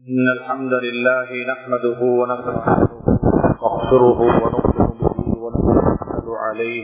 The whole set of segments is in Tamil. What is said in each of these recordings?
إن الحمد لله نحمده ونستعينه ونستغفره ونؤمن به ونتوكل عليه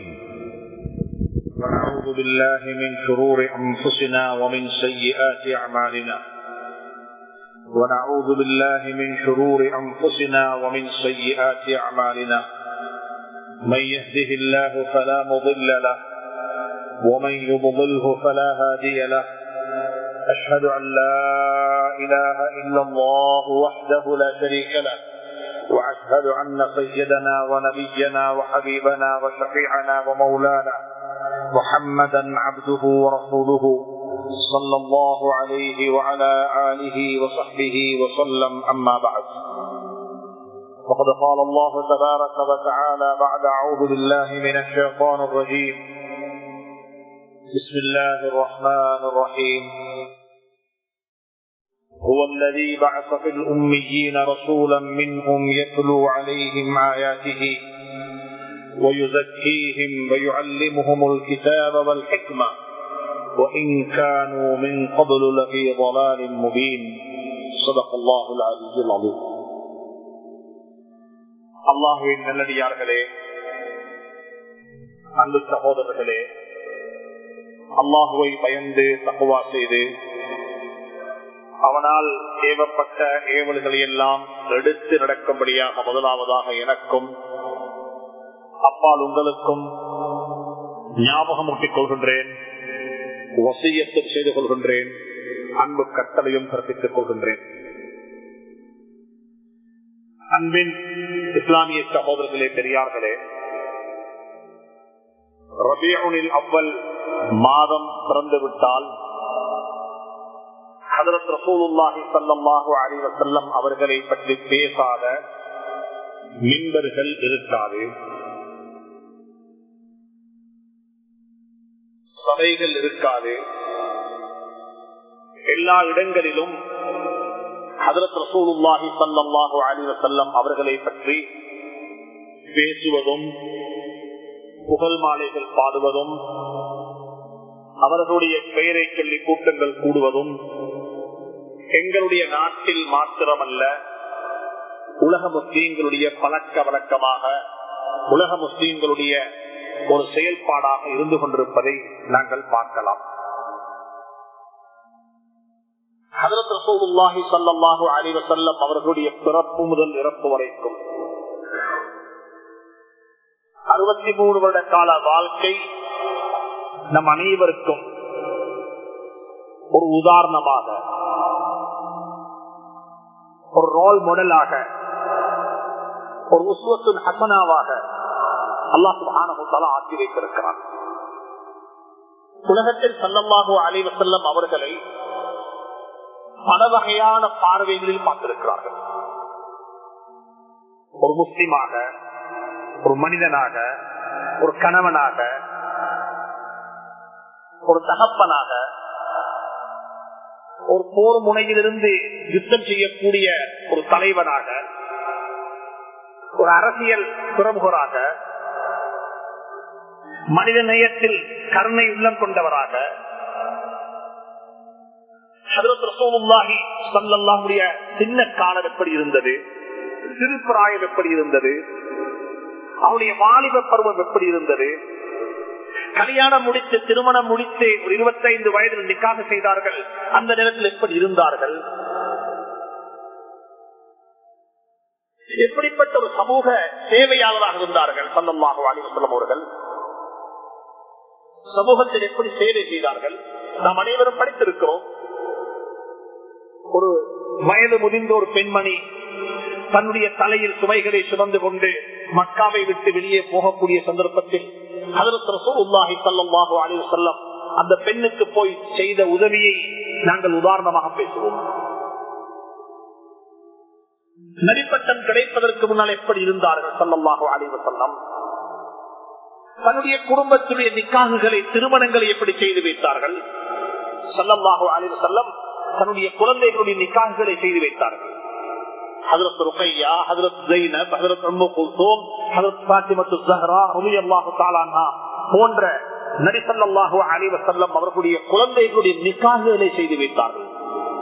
ونعوذ بالله من شرور أنفسنا ومن سيئات أعمالنا ونعوذ بالله من شرور أنفسنا ومن سيئات أعمالنا من يهده الله فلا مضل له ومن يضلله فلا هادي له أشهد أن لا إله إلا الله وحده لا شريك له وأشهد أن سيدنا ونبينا وحبيبنا وشفيعنا ومولانا محمدا عبده ورسوله صلى الله عليه وعلى آله وصحبه وسلم أما بعد وقد قال الله تبارك وتعالى بعد أعوذ بالله من الشيطان الرجيم بسم الله الرحمن الرحيم هو الذي بعث في الأميين رسولا منهم يتلو عليهم آياته ويزكيهم ويعلمهم الكتاب والحكمة وإن كانوا من قبل لفي ضلال مبين صدق الله العزيز العظيم அல்லாஹுவின் நல்லடியார்களே அன்பு சகோதரர்களே அல்லாஹுவை பயந்து தக்குவா செய்து அவனால் ஏவப்பட்ட ஏவல்களை எல்லாம் எடுத்து நடக்கும்படியாக முதலாவதாக எனக்கும் அப்பால் உங்களுக்கும் ஞாபகமூட்டிக் கொள்கின்றேன் வசியத்தும் செய்து கொள்கின்றேன் அன்பு கட்டளையும் பிறப்பித்துக் கொள்கின்றேன் அன்பின் இஸ்லாமிய சகோதரர்களே பெரியார்களே ரபியூனில் அவ்வல் மாதம் பிறந்து விட்டால் ஹதரத் ரசூலுல்லாஹி சல்லாஹு அலி வசல்லம் அவர்களை பற்றி பேசாத மின்பர்கள் இருக்காது சபைகள் இருக்காது எல்லா இடங்களிலும் ஹதரத் ரசூலுல்லாஹி சல்லாஹு அலி வசல்லம் அவர்களை பற்றி பேசுவதும் புகழ் மாலைகள் பாடுவதும் அவர்களுடைய பெயரை சொல்லி கூட்டங்கள் கூடுவதும் எங்களுடைய நாட்டில் மாத்திரமல்ல உலக முஸ்லீம்களுடைய பழக்க வழக்கமாக உலக முஸ்லீம்களுடைய ஒரு செயல்பாடாக இருந்து கொண்டிருப்பதை நாங்கள் பார்க்கலாம் அவர்களுடைய பிறப்பு முதல் இறப்பு வரைக்கும் அறுபத்தி மூணு வருட கால வாழ்க்கை நம் அனைவருக்கும் ஒரு உதாரணமாக ஒரு ரோல் மாடலாக ஒரு உசுவத்தின் ஹசனாவாக அல்லாஹு ஆக்கி வைத்திருக்கிறார் உலகத்தில் சல்லமாக அலைவ செல்லம் அவர்களை பல வகையான பார்வைகளில் பார்த்திருக்கிறார்கள் ஒரு முஸ்லிமாக ஒரு மனிதனாக ஒரு கணவனாக ஒரு தகப்பனாக ஒரு போர் முனையிலிருந்து யுத்தம் செய்யக்கூடிய ஒரு தலைவனாக ஒரு அரசியல் பிரமுகராக மனித நேயத்தில் கருணை உள்ளம் கொண்டவராக சின்ன காலம் எப்படி இருந்தது சிறு பிராயம் எப்படி இருந்தது அவருடைய வாலிப பருவம் எப்படி இருந்தது கல்யாணம் முடித்து திருமணம் முடித்து ஒரு இருபத்தைந்து வயதில் நிக்காக செய்தார்கள் அந்த நேரத்தில் எப்படி இருந்தார்கள் எப்படிப்பட்ட ஒரு சமூக சேவையாளராக இருந்தார்கள் சொந்தமாக வாலிபம் அவர்கள் சமூகத்தில் எப்படி சேவை செய்தார்கள் நாம் அனைவரும் படித்திருக்கிறோம் ஒரு வயது முதிர்ந்த ஒரு பெண்மணி தன்னுடைய தலையில் சுமைகளை சுமந்து கொண்டு மக்காவை விட்டு வெளியே போகக்கூடிய சந்தர்ப்பத்தில் அந்த பெண்ணுக்கு போய் செய்த உதவியை நாங்கள் உதாரணமாக பேசுவோம் நடிப்பட்டம் கிடைப்பதற்கு முன்னால் எப்படி இருந்தார்கள் சொல்லமாக அழிவு சொல்லம் தன்னுடைய குடும்பத்துடைய நிக்காகுகளை திருமணங்களை எப்படி செய்து வைத்தார்கள் சொல்லமாக அழிவு செல்லம் தன்னுடைய குழந்தைகளுடைய நிக்காகுகளை செய்து வைத்தார்கள் ஹதரத் ருக்கையா ஹதரத் ஜெயினப் ஹதரத் அம்மு குல்சோம் ஹதரத் பாத்திமத்து ஜஹரா ரலி அல்லாஹு தாலானா போன்ற நரிசல்லாஹு அலிவசல்லம் அவர்களுடைய குழந்தைகளுடைய நிக்காகுகளை செய்து வைத்தார்கள்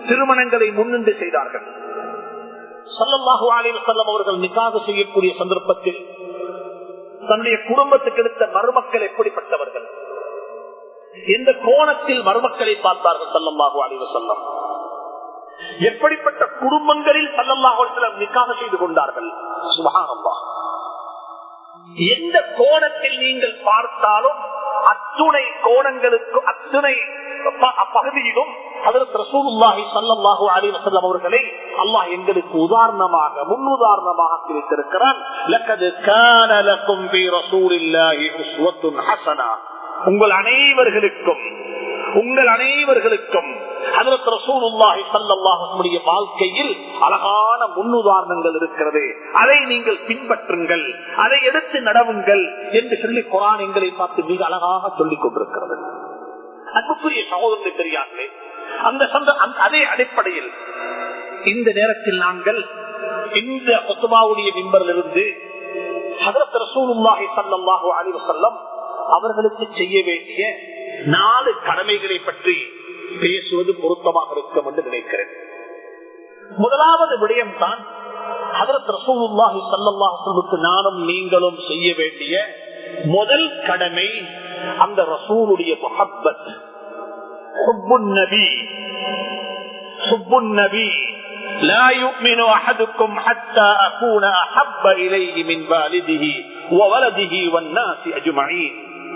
திருமணங்களை முன்னின்று செய்தார்கள் சல்லல்லாஹு அலைஹி வஸல்லம் அவர்கள் நிக்காக செய்யக்கூடிய சந்தர்ப்பத்தில் தன்னுடைய குடும்பத்துக்கு எடுத்த மருமக்கள் எப்படிப்பட்டவர்கள் எந்த கோணத்தில் மருமக்களை பார்த்தார்கள் சல்லல்லாஹு அலைஹி வஸல்லம் எப்படிப்பட்ட குடும்பங்களில் சல்லல்லாஹு அலைஹி வஸல்லம் நிக்காக செய்து கொண்டார்கள் சுபஹானல்லாஹ் எந்த கோணத்தில் நீங்கள் பார்த்தாலும் அத்துணை கோணங்களுக்கு அத்துணை ப- பகுதியிலும் அதற்கு ரசூலுல்லாஹி ஸல்லல்லாஹு அலைஹி வஸல்லம் அவர்களை அல்லாஹ் எங்களுக்கு உதாரணமாக முன்னுதாரணமாக கிடைத்திருக்கிறான் லக்கது கான லக்கும் ஃபீ ரசூலில்லாஹி உஸ்வத்துன் ஹஸனா உங்கள் அனைவர்களுக்கும் உங்கள் அனைவர்களுக்கும் ஹதரத் ரசூலுல்லாஹி ஸல்லல்லாஹு அலைஹி வஸல்லம் வாழ்க்கையில் அழகான முன்னுதாரணங்கள் இருக்கிறது அதை நீங்கள் பின்பற்றுங்கள் அதை எடுத்து நடவுங்கள் என்று சொல்லி குரான் எங்களை பார்த்து மிக அழகாக சொல்லிக் கொண்டிருக்கிறது அன்புக்குரிய சகோதரனை தெரியாங்களே அந்த சந்த அந்த- அதே அடிப்படையில் இந்த நேரத்தில் நாங்கள் இந்த ஒத்துமாவுடைய மிம்பரிலிருந்து ஹதரத் ரசூலுல்லாஹி ஸல்லல்லாஹு அலைஹி வஸல்லம் அவர்களுக்கு செய்ய வேண்டிய நாலு கடமைகளை பற்றி பேசுவது பொருத்தமாக இருக்கும் என்று நினைக்கிறேன் முதலாவது விடயம் தான் ஹதரத் ரசூலுல்லாஹி ஸல்லல்லாஹு அலைஹி வஸல்லுக்கு நானும் நீங்களும் செய்ய வேண்டிய முதல் கடமை அந்த ரசூலுடைய முஹப்பத் ஹுப்புன் நபி ஹுப்புன் நபி لا يؤمن أحدكم حتى أكون أحب إليه من والده وولده والناس أجمعين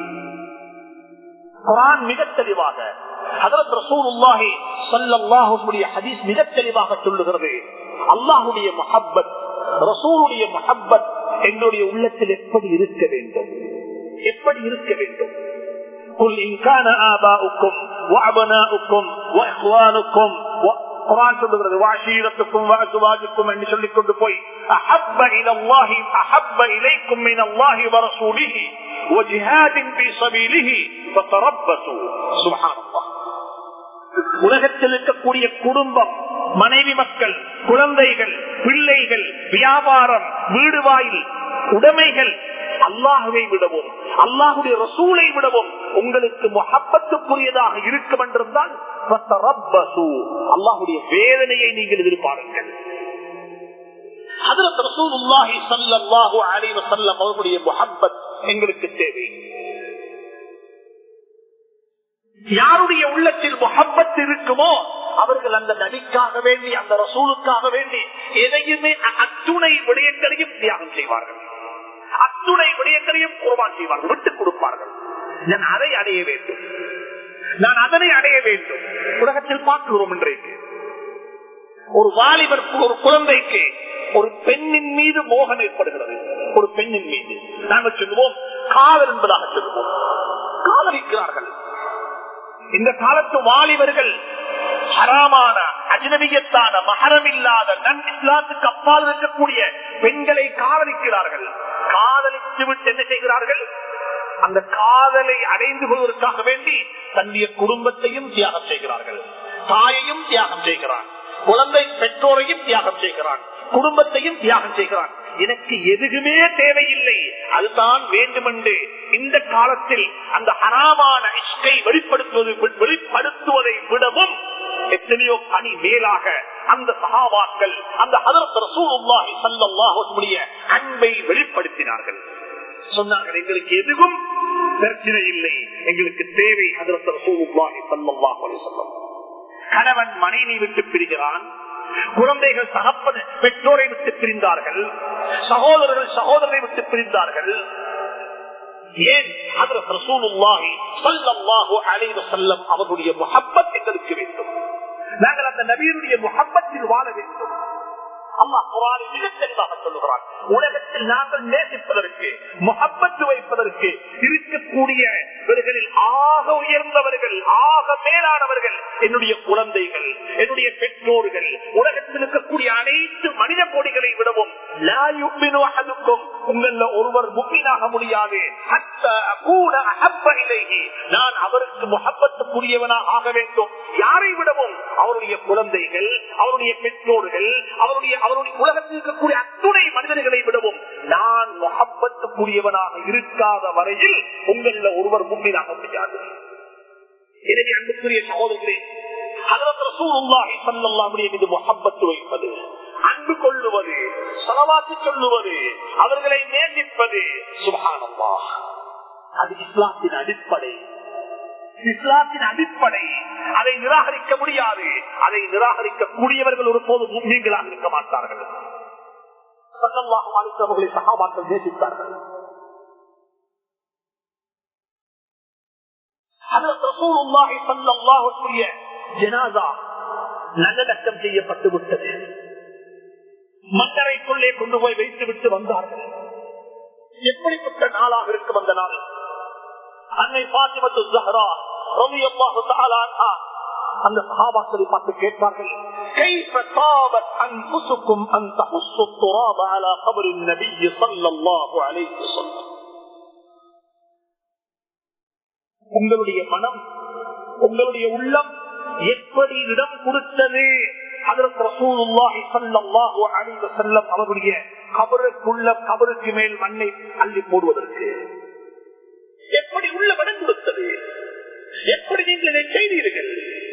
குரான் மிக தெளிவாக ஹதரத் ரசூலுல்லாஹி ஸல்லல்லாஹு அலைஹி ஹதீஸ் மிக தெளிவாக சொல்லுகிறது அல்லாஹ்வுடைய முஹப்பத் ரசூலுடைய முஹப்பத் எங்களுடைய உள்ளத்தில் எப்படி இருக்க வேண்டும் எப்படி இருக்க வேண்டும் قل إن كان آباؤكم وأبناؤكم وإخوانكم و- குரான் சொல்லுகிறது வாஷீரத்துக்கும் வாசுவாஜுக்கும் என்று சொல்லிக் கொண்டு போய் அஹப்ப இலல்லாஹி அஹப்ப இலைக்கும் மின் அல்லாஹி வரசூலிஹி وجهاد في سبيله فتربصوا سبحان الله உலகத்தில் இருக்கக்கூடிய குடும்பம் மனைவி மக்கள் குழந்தைகள் பிள்ளைகள் வியாபாரம் வீடு வாயில் உடைமைகள் அல்லாஹுவை விடவும் அல்லாஹுடைய ரசூலை விடவும் உங்களுக்கு முகப்பத்துக்குரியதாக இருக்கும் என்றிருந்தால் ஃபத்தரப்பசு. அல்லாஹுடைய வேதனையை நீங்கள் எதிர்பாருங்கள் ஹதரத் ரசூலுல்லாஹி ஸல்லல்லாஹு அலைஹி வஸல்லம் அவர்களுடைய முஹப்பத் எங்களுக்கு தேவை யாருடைய உள்ளத்தில் முகப்பத் இருக்குமோ அவர்கள் அந்த நபிக்காக வேண்டி அந்த ரசூலுக்காக வேண்டி எதையுமே அ- அத்துணை விடயங்களையும் தியாகம் செய்வார்கள் அத்துணை விடயங்களையும் குர்பான் செய்வார்கள் விட்டுக் கொடுப்பார்கள் நான் அதை அடைய வேண்டும் நான் அதனை அடைய வேண்டும் உலகத்தில் பார்க்கிறோம் இன்றைக்கு ஒரு வாலிபர் ஒரு குழந்தைக்கு ஒரு பெண்ணின் மீது மோகம் ஏற்படுகிறது ஒரு பெண்ணின் மீது நாங்கள் சொல்லுவோம் காதல் என்பதாக சொல்லுவோம் காதலிக்கிறார்கள் இந்த காலத்து வாலிபர்கள் ஹராமான அஜனவியத்தான மகரமில்லாத நன் இஸ்லாத்துக்கு அப்பால் இருக்கக்கூடிய பெண்களை காதலிக்கிறார்கள் காதலித்து விட்டு என்ன செய்கிறார்கள் அந்த காதலை அடைந்து கொள்வதற்காக வேண்டி தன்னுடைய குடும்பத்தையும் தியாகம் செய்கிறார்கள் தாயையும் தியாகம் செய்கிறான் குழந்தை பெற்றோரையும் தியாகம் செய்கிறான் குடும்பத்தையும் தியாகம் செய்கிறான் எனக்கு எதுவுமே தேவையில்லை அதுதான் வேண்டுமென்று இந்த காலத்தில் அந்த ஹராமான இஷ்கை வெளிப்படுத்துவது வெளிப்படுத்துவதை விடவும் எத்தனையோ பணி மேலாக அந்த சகாபாக்கள் அந்த ஹதரத் ரசூலுல்லாஹி ஸல்லல்லாஹு அலைஹி வஸல்லம் அன்பை வெளிப்படுத்தினார்கள் சொன்னார்கள் எங்களுக்கு எதுவும் பிரச்சனை இல்லை எங்களுக்கு தேவை ஹதரத் ரசூலுல்லாஹி ஸல்லல்லாஹு அலைஹி வஸல்லம் கணவன் மனைவி விட்டு பிரிகிறான் குழந்தைகள் தகப்பன் பெற்றோரை விட்டு பிரிந்தார்கள் சகோதரர்கள் சகோதரரை விட்டு பிரிந்தார்கள் ஏன் ஹதரத் ரசூலுல்லாஹி ஸல்லல்லாஹு அலைஹி வஸல்லம் அவருடைய முஹப்பத் எங்களுக்கு வேண்டும் நாங்கள் அந்த நபியினுடைய முகப்பத்தில் வாழ வேண்டும் அல்லாஹ் குரானில் மிக தெளிவாக சொல்லுகிறான் உலகத்தில் நாங்கள் நேசிப்பதற்கு முகப்பத்து வைப்பதற்கு இருக்கக்கூடியவர்களில் ஆக உயர்ந்தவர்கள் ஆக மேலானவர்கள் என்னுடைய குழந்தைகள் என்னுடைய பெற்றோர்கள் உலகத்தில் இருக்கக்கூடிய அனைத்து மனித கோடிகளை விடவும் லா யுமினு அஹதுக்கும் உங்கள ஒருவர் முக்மீனாக முடியாது ஹத்தா அகூன அஹப்ப இலைஹி. நான் அவருக்கு முகப்பத்துக்குரியவனாக ஆக வேண்டும் யாரை விடவும் அவருடைய குழந்தைகள் அவருடைய பெற்றோர்கள் அவருடைய அவருடைய உலகத்தில் இருக்கக்கூடிய அத்துணை மனிதர்களை விடவும் நான் முகப்பத்துக்குரியவனாக இருக்காத வரையில் உங்கள ஒருவர் முன்மீனாக முடியாது எனவே அன்புக்குரிய சகோதரர்களே மீது முகப்பத்து வைப்பது அன்பு கொள்ளுவது சலவாத்து சொல்லுவது அவர்களை நேசிப்பது சுபானம்மா அது இஸ்லாத்தின் அடிப்படை இஸ்லாத்தின் அடிப்படை அதை நிராகரிக்க முடியாது அதை நிராகரிக்க கூடியவர்கள் ஒருபோது நீங்களாக இருக்க மாட்டார்கள் சல்லல்லாஹு அலிஸ்லாமர்களை சகாபாக்கள் நேசித்தார்கள் நல்லடக்கம் செய்யப்பட்டு விட்டது மன்னரைக்குள்ளே கொண்டு போய் வைத்து விட்டு வந்தார்கள் எப்படிப்பட்ட நாளாக இருக்கும் அந்த நாள் அன்னை பாத்திமத்து ஜஹரா ரவி அல்லாஹு அந்த சகாபாக்களை பார்த்து கேட்பார்கள் كيف طابت أنفسكم أن تحصوا التراب على قبر النبي صلى الله عليه وسلم உங்களுடைய மனம் உங்களுடைய உள்ளம் எப்படி இடம் கொடுத்தது அதற்கு ரசூலுல்லாஹி ஸல்லல்லாஹு அலைஹி வஸல்லம் அவருடைய கபருக்குள்ள கபருக்கு மேல் மண்ணை அள்ளி போடுவதற்கு எப்படி உள்ள இடம் கொடுத்தது எப்படி நீங்கள் இதை செய்தீர்கள்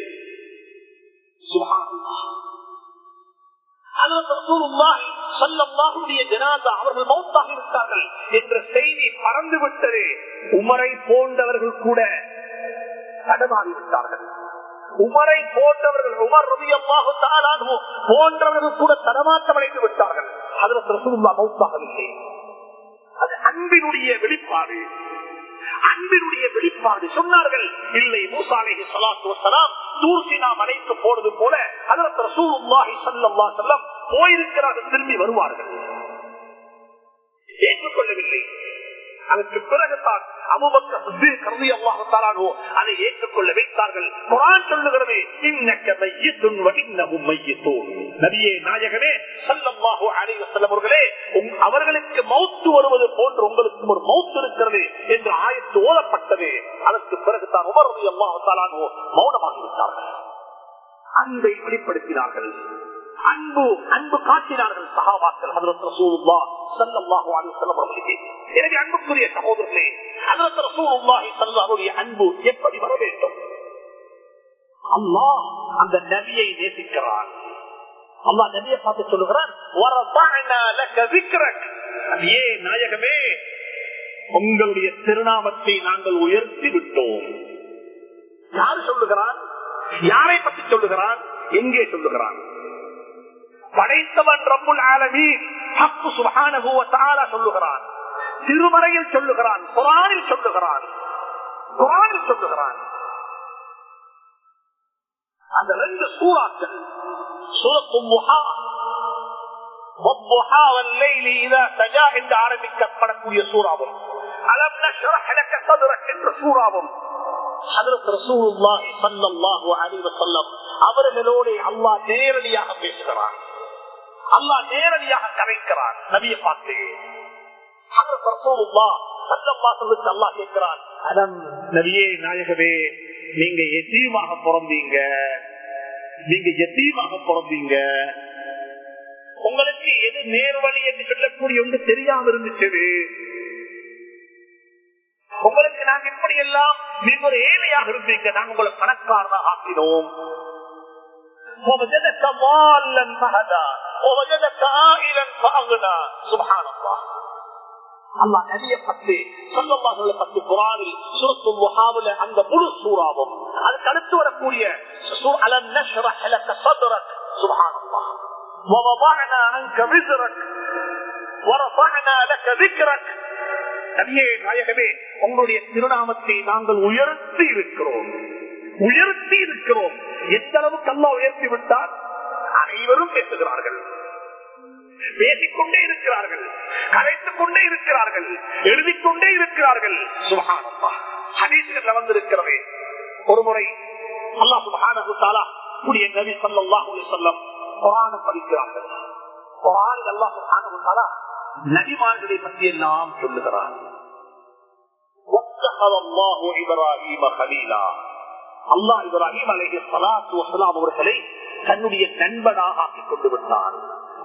அவர்கள் மௌத்தாக இருக்கிறார்கள் என்ற செய்தி பறந்து விட்டது உமரை போன்றவர்கள் கூட தடமாறிவிட்டார்கள் உமரை போன்றவர்கள் உமர் ரவியமாக போன்றவர்கள் கூட தடமாற்றம் அடைந்து விட்டார்கள் அதில் ரசூல்லா மௌத்தாகவில்லை அது அன்பினுடைய வெளிப்பாடு அன்பினுடைய வெளிப்பாடு சொன்னார்கள் இல்லை மூசாலை சலாத்து வசலாம் தூர்சினா மலைக்கு போனது போல அதற்கு ரசூலுல்லாஹி ஸல்லல்லாஹு அலைஹி வஸல்லம் போயிருக்கிறார்கள் திரும்பி வருவார்கள் ஏற்றுக்கொள்ளவில்லை அதற்கு பிறகுதான் அதை ஏற்றுக்கொள்ள வைத்தார்கள் குரான் சொல்லுகிறது நபியே நாயகமே சல்லல்லாஹு அலைஹி வஸல்லம் அவர்களே அவர்களுக்கு மௌத்து வருவது போன்று உங்களுக்கு ஒரு மௌத்து இருக்கிறது என்று ஆயத்து ஓதப்பட்டது அதற்கு பிறகுதான் உமர் ரலியல்லாஹு தஆலா மௌனமாகிவிட்டார்கள் அன்பை வெளிப்படுத்தினார்கள் அன்பு அன்பு காட்டினார்கள் சகாபாக்கள் ஹதரத் ரசூலுல்லாஹ் ஸல்லல்லாஹு அலைஹி வஸல்லம் அவர்களுக்கு எனவே அன்புக்குரிய சகோதரர்களே ஹதரத் ரசூலுல்லாஹி ஸல்லல்லாஹுடைய அன்பு எப்படி வர வேண்டும் அல்லாஹ் அந்த நபியை நேசிக்கிறான் அல்லாஹ் நபியை பார்த்து சொல்லுகிறான் வரஃபஅனா லக ذிக்ரக் நபியே நாயகமே உங்களுடைய திருநாமத்தை நாங்கள் உயர்த்தி விட்டோம் யார் சொல்லுகிறான் யாரை பற்றி சொல்லுகிறான் எங்கே சொல்லுகிறான் படைத்தவன் ரப்புல் ஆலமீன் ஹக்கு சுப்ஹானஹு வ தஆலா சொல்லுகிறான் திருமறையில் சொல்லுகிறான் குர்ஆனில் சொல்லுகிறான் குர்ஆனில் சொல்லுகிறான் அந்த ரெண்டு சூறாக்கள் சூரத்துல் முஹா والضحى والليل إذا سجى என்று ஆரம்பிக்கப்படக்கூடிய சூறாவும் அலம் நஷ்ரஹ் லக சத்ரக் என்ற சூறாவும் ஹதரத் ரசூலுல்லாஹி ஸல்லல்லாஹு அலைஹி வஸல்லம் அவர்களோட அல்லாஹ் நேரடியாக பேசுகிறான் அல்லாஹ் நேரடியாக கரைக்கிறான் நபியை பார்த்து அல்லாஹ் கேட்கிறான் அலம் நபியே நாயகவே நீங்க எத்தீமாக பிறந்தீங்க நீங்க எத்தீமாக பிறந்தீங்க உங்களுக்கு எது நேர்வழி என்று சொல்லக்கூடிய ஒன்று தெரியாம இருந்துச்சு உங்களுக்கு நாங்க எப்படி எல்லாம் நீங்க ஒரு ஏழையாக இருந்தீங்க நாங்க உங்களை பணக்காரனாக ஆக்கினோம் ووجدك ضالا فهدى ووجدك عائلا فأغنى سبحان الله அல்லா நபிய பத்து சொல்லம்மாக்களை பத்து குரானில் சுரத்து முகாமில் அந்த முழு சூறாவும் அதுக்கு அடுத்து வரக்கூடிய சுபஹானல்லாஹ் ووضعنا عنك وزرك ورفعنا لك ذكرك நபியே நாயகமே உங்களுடைய திருநாமத்தை நாங்கள் உயர்த்தி இருக்கிறோம் உயர்த்தி இருக்கிறோம் எந்த அளவுக்கு அல்லா உயர்த்தி விட்டால் அனைவரும் பேசுகிறார்கள் பேசிக்கொண்டே இருக்கிறார்கள் கலைத்துக் கொண்டே இருக்கிறார்கள் எழுதிக் கொண்டே இருக்கிறார்கள் சுபகானம்மா ஹதீசுகள் வந்திருக்கிறதே ஒரு முறை அல்லா சுபகானா கூடிய நபி சல்லாஹூ சொல்லம் குரான படிக்கிறார்கள் குரானில் அல்லா சுபகானா நபிமார்களை பற்றி எல்லாம் சொல்லுகிறார் அல்லா இப்ராஹிம் அலஹி சலாத்து வசலாம் அவர்களை தன்னுடைய நண்பனாக ஆக்கிக் கொண்டு விட்டான்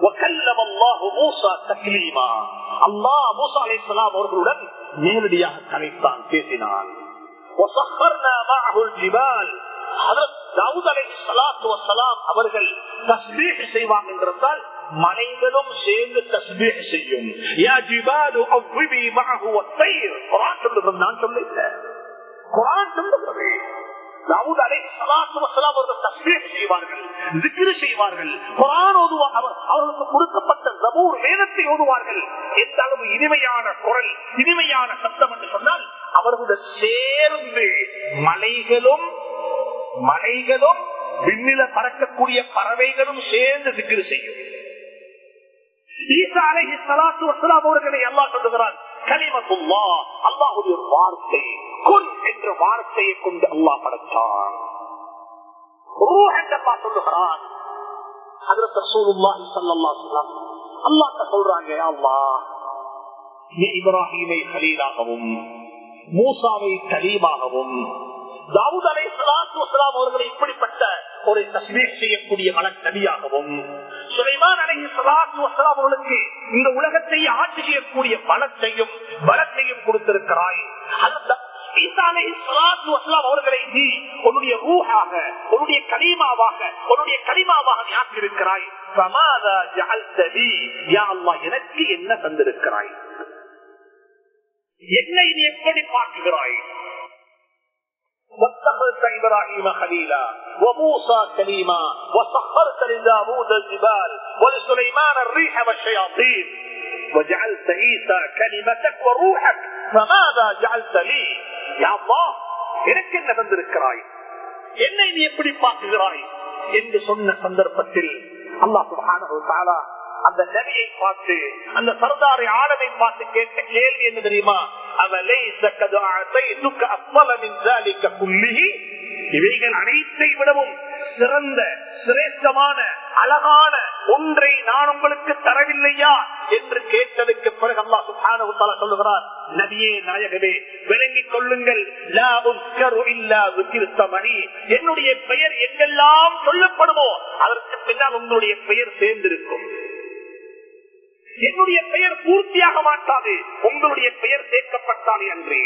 அவர்களுடன் நேரடியாக கலைத்தான் பேசினான் தாவூத் அலை சலாத்து வசலாம் அவர்கள் தஸ்பீஹ் செய்வாங்க என்றால் மலைகளும் சேர்ந்து தஸ்பீஹ் செய்யும் யா ஜிபாலு அவ்விபி மஅஹு வத்தைர் குர்ஆன் சொல்லுகிறது நான் சொல்லல குர்ஆன் சொல்லுகிறது தாவூத் அலை சலாத்து வசலாம் அவர்கள் தஸ்பீஹ் செய்வார்கள் zikr செய்வார்கள் குர்ஆன் ஓதுவார் அவர்களுக்கு கொடுக்கப்பட்ட ஜபூர் வேதத்தை ஓதுவார்கள் எந்த அளவு இனிமையான குரல் இனிமையான சத்தம் என்று சொன்னால் அவர்களுடன் சேர்ந்து மலைகளும் மலைகளும் விண்ணில பறக்கக்கூடிய பறவைகளும் சேர்ந்து திக்கிரு செய்யும் ஈசா அலைஹி ஸலாத்து வஸலாம் அவர்களை அல்லாஹ் சொல்லுகிறான் கலிமத்துல்லா அல்லாஹ்வுடைய வார்த்தை குன் என்ற வார்த்தையை கொண்டு அல்லாஹ் படைத்தான் ரூஹ் என்று அல்லாஹ் சொல்லுகிறான் ஹஜ்ரத் ரசூலுல்லாஹி ஸல்லல்லாஹு அலைஹி வஸல்லம் அல்லாஹ் சொல்றாங்க யா அல்லாஹ் நீ இப்ராஹீமை கலீலாகவும் மூசாவை கலீமாகவும் தாவூத் அலை சலாத்து வசலாம் அவர்களை இப்படிப்பட்ட ஒரு தஸ்மீர் செய்யக்கூடிய மலக் நபியாகவும் சுலைமான் அலை சலாத்து வசலாம் அவர்களுக்கு இந்த உலகத்தை ஆட்சி செய்யக்கூடிய பலத்தையும் பலத்தையும் கொடுத்திருக்கிறாய் அந்த ஈசா அலைஹி ஸலாத்து வஸலாம் அவர்களை நீ உன்னுடைய ரூஹாக உன்னுடைய கலீமாவாக உன்னுடைய கலிமாவாக நீ ஆக்கியிருக்கிறாய் சமாதா ஜஅல்தலி யா அல்லாஹ் எனக்கு என்ன தந்திருக்கிறாய் என்னை நீ எப்படி பார்க்கிறாய் واتخذت ابراهيم خليلا وموسى كليما وسخرت لداوود الجبال ولسليمان الريح والشياطين وجعلت عيسى كلمتك وروحك فماذا جعلت لي يا الله எனக்கு என்ன தந்திருக்கிறாய் என்னை நீ எப்படி பார்க்குகிறாய் என்று சொன்ன சந்தர்ப்பத்தில் அல்லாஹ் சுப்ஹானஹு தஆலா அந்த நபியை பார்த்து அந்த சர்தாரை ஆடமை பார்த்து கேட்ட கேள்வி என்ன தெரியுமா அவலை இவைகள் அனைத்தை விடவும் சிறந்த சிரேஷ்டமான அழகான ஒன்றை நான் உங்களுக்கு தரவில்லையா என்று கேட்டதுக்கு பிறகு அல்லா சுப்ஹானஹு தஆலா சொல்லுகிறார் நபியே நாயகமே விளங்கிக் கொள்ளுங்கள் லா உஸ்கரு இல்லா ذكرتமணி என்னுடைய பெயர் எங்கெல்லாம் சொல்லப்படுமோ அதற்கு பின்னால் உங்களுடைய பெயர் சேர்ந்திருக்கும் என்னுடைய பெயர் பூர்த்தியாக மாட்டாது உங்களுடைய பெயர் சேர்க்கப்பட்டாலே அன்றே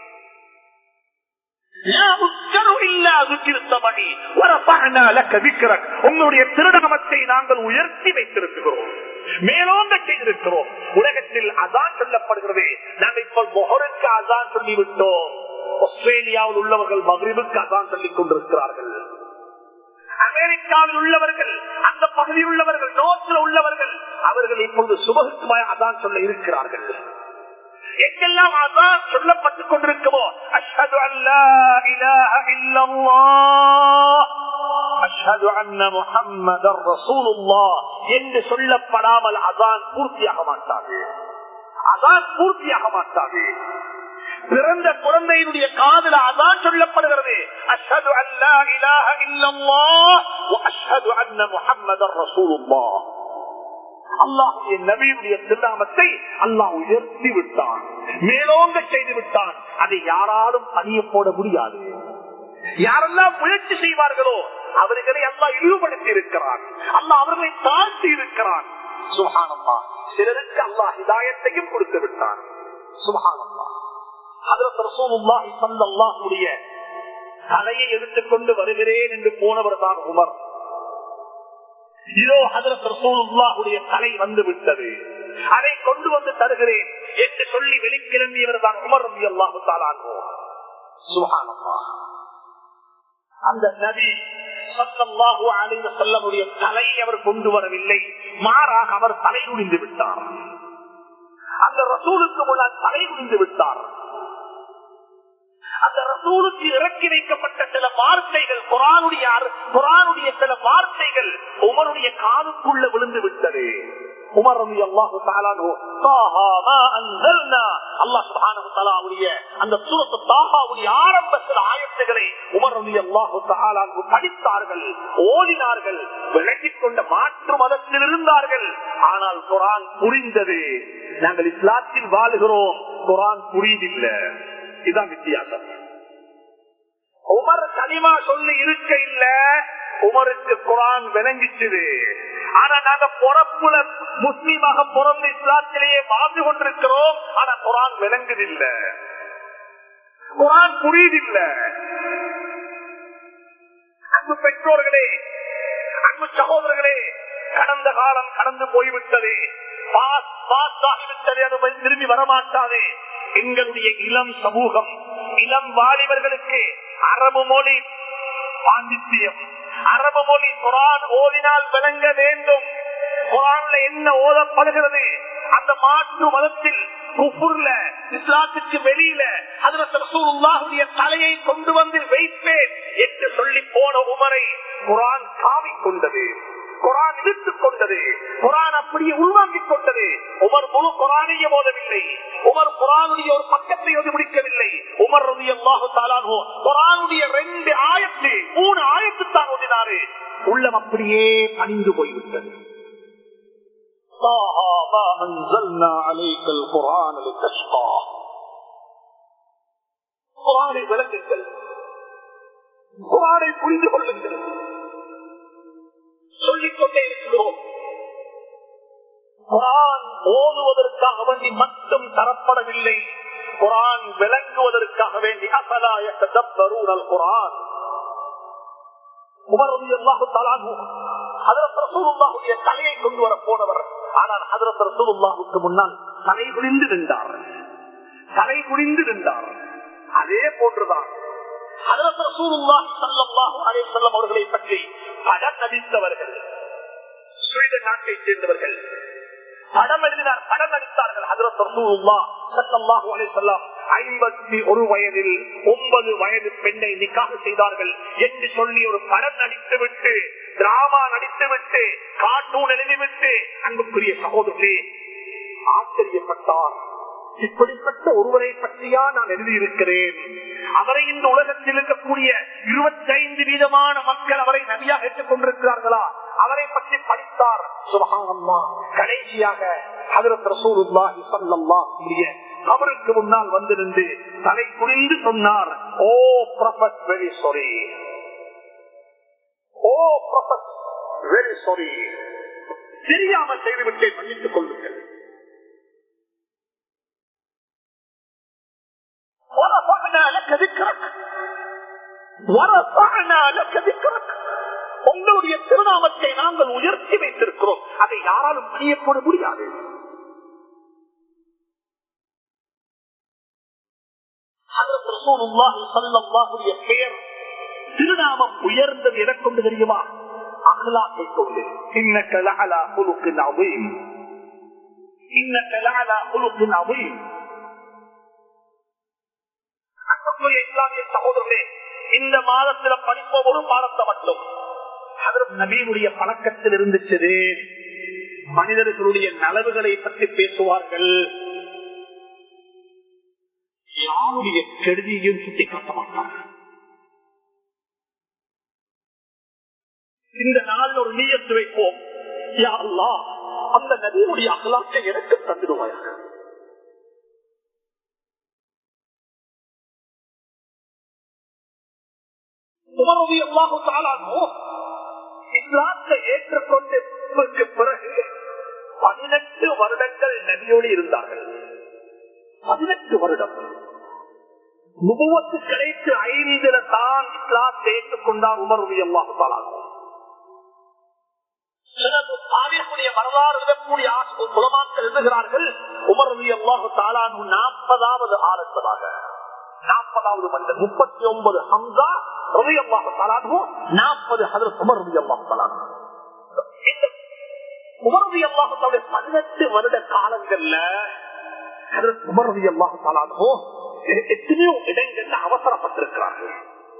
உங்களுடைய திருடகமத்தை நாங்கள் உயர்த்தி வைத்திருக்கிறோம் மேலோங்க செய்திருக்கிறோம் உலகத்தில் அதான் சொல்லப்படுகிறது நாங்கள் இப்போ மொஹருக்கு அதான் சொல்லிவிட்டோம் ஆஸ்திரேலியாவில் உள்ளவர்கள் மகிழ்வுக்கு அதான் சொல்லிக் கொண்டிருக்கிறார்கள் அமெரிக்காவில் உள்ளவர்கள் அந்த பகுதியில் உள்ளவர்கள் நோக்கில் உள்ளவர்கள் அவர்கள் இப்பொழுது சுபகுக்கு அதான் சொல்ல இருக்கிறார்கள் எங்கெல்லாம் அதான் சொல்லப்பட்டுக் கொண்டிருக்கவோ அஷ்ஹது அல்லா இலாஹ இல்லல்லாஹ் அஷ்ஹது அன்ன முஹம்மதர் ரசூலுல்லாஹ் என்று சொல்லப்படாமல் அதான் பூர்த்தியாக மாட்டாது அதான் பூர்த்தியாக மாட்டாது பிறந்த குழந்தையினுடைய காதல அதான் சொல்லப்படுகிறது அஷ்ஹது அல்லா இலாஹ இல்லல்லாஹ் அஷ்ஹது அன்ன முஹம்மதர் ரசூலுல்லாஹ் அல்லாஹுடைய நபியுடைய திருநாமத்தை அல்லாஹ் உயர்த்தி விட்டான் மேலோங்க செய்து விட்டான் அதை யாராலும் பணிய போட முடியாது யாரெல்லாம் முயற்சி செய்வார்களோ அவர்களை அல்லாஹ் இழிவுபடுத்தி இருக்கிறான் அல்லாஹ் அவர்களை தாழ்த்தி இருக்கிறான் சுகானம்மா சிலருக்கு அல்லாஹ் ஹிதாயத்தையும் கொடுத்து விட்டான் சுகானம்மா அதற்கு தலையை எடுத்துக்கொண்டு வருகிறேன் என்று போனவர் தான் உமர் இதோ ஹதரத்துடைய தலை வந்து விட்டது அதை கொண்டு வந்து தருகிறேன் என்று சொல்லி வெளிக்கிளம்பியவர் தான் உமர் ரவி அல்லாஹு சுகானம்மா அந்த நபி சல்லாஹு அலைவ செல்லமுடைய தலை அவர் கொண்டு வரவில்லை மாறாக அவர் தலை குடிந்து விட்டார் அந்த ரசூலுக்கு முன்னால் தலை குடிந்து விட்டார் அந்த ரசூலுக்கு இறக்கி வைக்கப்பட்ட சில வார்த்தைகள் குரானுடைய குரானுடைய சில வார்த்தைகள் உமருடைய காதுக்குள்ள விழுந்து விட்டது உமர் ரவி அல்லாஹு அந்த சூரத்து தாகாவுடைய ஆரம்ப சில ஆயத்துகளை உமர் ரவி அல்லாஹு படித்தார்கள் ஓடினார்கள் விளக்கிக் கொண்ட மாற்று மதத்தில் இருந்தார்கள் ஆனால் குரான் புரிந்தது நாங்கள் இஸ்லாத்தில் வாழுகிறோம் குரான் புரியுதில்லை இதுதான் வித்தியாசம் உமர் கனிமா சொல்லி இருக்க இல்ல உமருக்கு குரான் விளங்கிச்சுது ஆனா நாங்க பொறப்புல முஸ்லீமாக பிறந்து இஸ்லாத்திலேயே வாழ்ந்து கொண்டிருக்கிறோம் ஆனா குரான் விளங்குதில்ல குரான் புரியுதில்ல அன்பு பெற்றோர்களே அன்பு சகோதரர்களே கடந்த காலம் கடந்து போய்விட்டது பாஸ் பாஸ் ஆகிவிட்டது அது திரும்பி வரமாட்டாது எங்களுடைய இளம் சமூகம் இளம் வாலிபர்களுக்கு அரபு மொழி பாண்டித்தியம் அரபு மொழி குரான் ஓதினால் விளங்க வேண்டும் குரான்ல என்ன ஓதப்படுகிறது அந்த மாற்று மதத்தில் குஃபுர்ல இஸ்லாத்துக்கு வெளியில அதுல ரசூலுல்லாஹுடைய தலையை கொண்டு வந்து வைப்பேன் என்று சொல்லி போன உமரை குரான் காவிக் கொண்டது குரான் இழுத்துக் கொண்டது குரான் அப்படியே உள்வாங்கிக் கொண்டது உமர் முழு குரானையே ஓதவில்லை உமர் குரானுடைய ஒரு பக்கத்தை ஓதி முடிக்கவில்லை உமர் ரவி அல்லாஹு தாலானோ குரானுடைய ரெண்டு ஆயத்து மூணு ஆயத்து தான் ஓதினாரு உள்ளம் அப்படியே பணிந்து போய்விட்டது طه ما أنزلنا عليك القرآن لتشقى குரானை விளக்குங்கள் குரானை புரிந்து கொள்ளுங்கள் சொல்லிக்கொண்டே இருக்கிறோம் குரான் ஓதுவதற்காக வேண்டி மட்டும் தரப்படவில்லை குரான் விளங்குவதற்காக வேண்டி அசலாய தப்பரூரல் குரான் உமரது எல்லாஹு தலாகு ஹதரத் ரசூலுல்லாஹுடைய தலையை கொண்டு வர போனவர் ஆனால் ஹதரத் ரசூலுல்லாஹுக்கு முன்னால் தலை குனிந்து நின்றார் தலை குனிந்து நின்றார் அதே போன்றுதான் ஹதரத் ரசூலுல்லாஹி ஸல்லல்லாஹு அலைஹி வஸல்லம் அவர்களை பற்றி படம் நடித்தவர்கள் ஸ்வீடன் நாட்டை சேர்ந்தவர்கள் படம் எழுதினார் படம் நடித்தார்கள் ஹதரத் ரசூலுல்லாஹ் ஸல்லல்லாஹு அலைஹி வஸல்லம் ஐம்பத்தி ஒரு வயதில் ஒன்பது வயது பெண்ணை நிக்காக செய்தார்கள் என்று சொல்லி ஒரு படம் நடித்துவிட்டு டிராமா நடித்துவிட்டு கார்ட்டூன் எழுதிவிட்டு அன்புக்குரிய சகோதரே ஆச்சரியப்பட்டார் இப்படிப்பட்ட ஒருவரை பற்றியா நான் எழுதியிருக்கிறேன் அவரை இந்த உலகத்தில் இருக்கக்கூடிய இருபத்தி ஐந்து வீதமான மக்கள் அவரை நபியாக ஏற்றுக் கொண்டிருக்கிறார்களா அவரை பற்றி படித்தார் சுபகானம்மா கடைசியாக ஹதரத் ரசூலுல்லாஹி ஸல்லல்லாஹு அலைஹி அவருக்கு முன்னால் வந்து நின்று தலை குனிந்து சொன்னார் oh prophet very sorry oh prophet very sorry தெரியாமல் செய்துவிட்டே மன்னித்துக் கொள்ளுங்கள் ورفعنا لك ذكرك ورفعنا لك ذكرك உங்களுடைய திருநாமத்தை நாங்கள் உயர்த்தி வைத்திருக்கிறோம் அதை யாராலும் செய்யப்பட முடியாது பெயர் திருநாமம் உயர்ந்தது எதை கொண்டு தெரியுமா அகலாக்கை கொண்டு இன்ன கலகலா குழுக்கு நவீன் இன்ன கலகலா குழுக்கு நவீன் இஸ்லாமிய சகோதரர்களே இந்த மாதத்துல படிப்போம் ஒரு பாடத்தை மட்டும் நபீனுடைய பழக்கத்தில் இருந்துச்சு மனிதர்களுடைய நலவுகளை பற்றி பேசுவார்கள் யாருடைய கெடுதியையும் சுட்டி காட்ட மாட்டார்கள் இந்த நாளில் ஒரு நீயத்து வைப்போம் யா அல்லாஹ் அந்த நபியினுடைய அகலாக்கை எனக்கு தந்துடுவாயாக உமரவி அல்லாஹு தாலானோ இஸ்லாத்தை ஏற்றுக்கொண்டு பிறகு பதினெட்டு வருடங்கள் நபியோடு இருந்தார்கள் பதினெட்டு வருடம் நுபுவத்து கிடைத்து ஐந்தில தான் இஸ்லாத்தை ஏற்றுக்கொண்டார் உமரவி அல்லாஹு தாலானோ வரலாறு எழுதக்கூடிய குலமாக்கள் எழுதுகிறார்கள் உமரவி அல்லாஹு தாலானு நாற்பதாவது ஆரம்பதாக நாற்பதாவது மண்டல் முப்பத்தி ஒன்பது ஹம்சா ரவியல்லாஹு தலானு நாற்பது ஹதரத் உமர் ரவியல்லாஹு தலானு உமர் ரவியல்லாஹுடைய பதினெட்டு வருட காலங்கள்ல ஹதரத் உமர் ரவியல்லாஹு தலானு எத்தனையோ இடங்கள்ல அவசரப்பட்டிருக்கிறார்கள்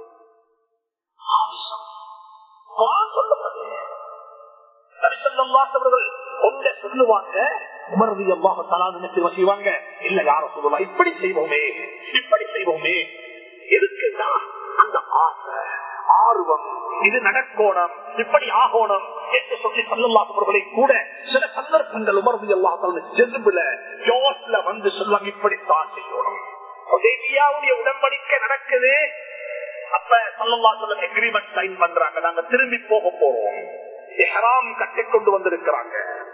ஒன்றை சொல்லுவாங்க உமரது எவ்வாக தலான்னு செய்வாங்க இல்ல யார சொல்லலாம் இப்படி செய்வோமே இப்படி செய்வோமே எதுக்குன்னா அந்த ஆசை ஆர்வம் இது நடக்கோணம் இப்படி ஆகோணம் என்று சொல்லி சொல்லலாதவர்களை கூட சில சந்தர்ப்பங்கள் உமரது எல்லாத்தாலும் ஜெதுபுல யோஸ்ல வந்து சொல்லுவாங்க இப்படித்தான் செய்யணும் உடைய உடன்படிக்கை நடக்குது அப்ப சொல்லலா சொல்ல எக்ரிமெண்ட் சைன் பண்றாங்க நாங்க திரும்பி போக போறோம் எஹராம் கட்டிக்கொண்டு வந்திருக்கிறாங்க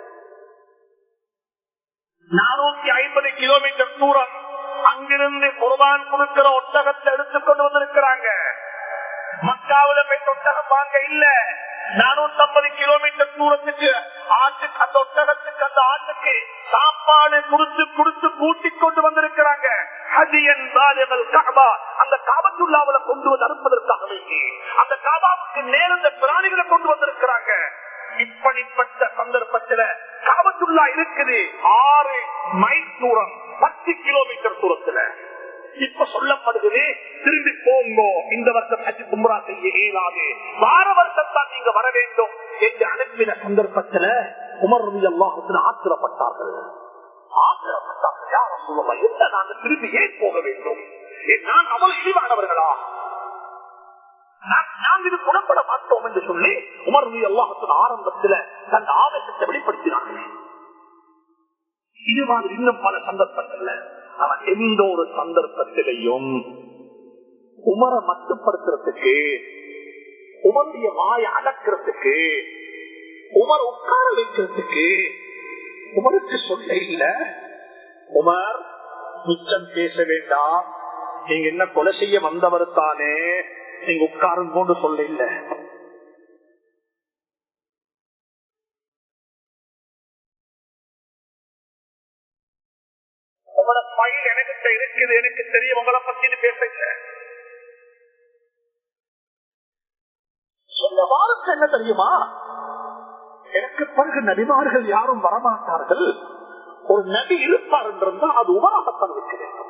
நானூத்தி ஐம்பது கிலோமீட்டர் தூரம் அங்கிருந்து குர்பான் கொடுக்கிற ஒட்டகத்தை எடுத்துக்கொண்டு வந்திருக்கிறாங்க மக்காவில போய் ஒட்டகம் வாங்க இல்ல நானூத்தி ஐம்பது கிலோமீட்டர் தூரத்துக்கு ஆட்டுக்கு அந்த ஒட்டகத்துக்கு அந்த ஆட்டுக்கு சாப்பாடு கொடுத்து கொடுத்து கூட்டிக் கொண்டு வந்திருக்கிறாங்க ஹதியன் பாலியல் காபா அந்த காபத்துள்ளாவில கொண்டு வந்து அனுப்பதற்காக வேண்டி அந்த காபாவுக்கு நேர்ந்த பிராணிகளை கொண்டு வந்திருக்கிறாங்க இப்படிப்பட்ட சந்தர்ப்பத்துல காபத்துள்ளா இருக்குது ஆறு மைல் தூரம் பத்து கிலோமீட்டர் தூரத்துல இப்ப சொல்லப்படுகிறது திரும்பி போங்கோ இந்த வருஷம் ஹஜ் கும்ரா செய்ய இயலாது வார வருஷத்தான் நீங்க வர வேண்டும் என்று அனுப்பின சந்தர்ப்பத்துல உமர் ரவி அல்லாஹத்தில் ஆத்திரப்பட்டார்கள் ஆத்திரப்பட்டார்கள் யார சொல்லலாம் என்ன நாங்கள் திரும்பி ஏன் போக வேண்டும் ஏன் நான் அவ்வளவு இழிவானவர்களா நாம் இது குணப்பட மாட்டோம் என்று சொல்லி உமர் ரவி அல்லாஹத்தின் ஆரம்பத்தில் தன் ஆவேசத்தை வெளிப்படுத்தினார்கள் இது மாதிரி இன்னும் பல சந்தர்ப்பங்கள்ல அவன் எந்த ஒரு சந்தர்ப்பத்திலையும் உமரை மட்டுப்படுத்துறதுக்கு உமருடைய வாயை அடக்கிறதுக்கு உமர் உட்கார வைக்கிறதுக்கு உமருக்கு சொல்ல இல்ல உமர் மிச்சம் பேச வேண்டாம் நீங்க என்ன கொலை செய்ய வந்தவர் தானே நீங்க உட்காரும் கொண்டு சொல்ல இல்ல உங்களோட பயில் எனக்கு இருக்குது எனக்கு தெரியும் உங்களை பத்தி பேசுங்க சொன்ன வாரத்தை என்ன தெரியுமா எனக்கு பிறகு நபிமார்கள் யாரும் வரமாட்டார்கள் ஒரு நபி இருப்பார் என்றிருந்தால் அது உபராகத்தான் இருக்க வேண்டும்